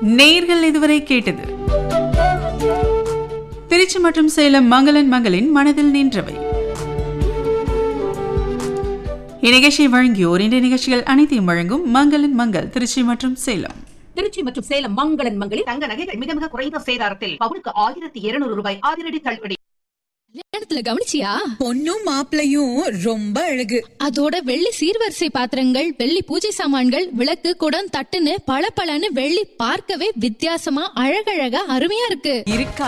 நேர்கள் இதுவரை கேட்டது திருச்சி மற்றும் சேலம் மங்களன் மங்களின் மனதில் நின்றவை இந்நிகழ்ச்சியை வழங்கியோர் இந்த நிகழ்ச்சிகள் அனைத்தையும் வழங்கும் மங்களன் மங்கள் திருச்சி மற்றும் சேலம் திருச்சி மற்றும் சேலம் மங்களன் மங்களில் தங்க நகைகள் மிக மிக குறைந்த சேதாரத்தில் பவுனுக்கு ஆயிரத்தி இருநூறு ரூபாய் அதிரடி தள்ளுபடி கல்யாணத்துல கவனிச்சியா பொண்ணும் மாப்பிளையும் ரொம்ப அழகு அதோட வெள்ளி சீர்வரிசை பாத்திரங்கள் வெள்ளி பூஜை சாமான்கள் விளக்கு குடம் தட்டுன்னு பளபளன்னு வெள்ளி பார்க்கவே வித்தியாசமா அழகழகா அருமையா இருக்கு இருக்க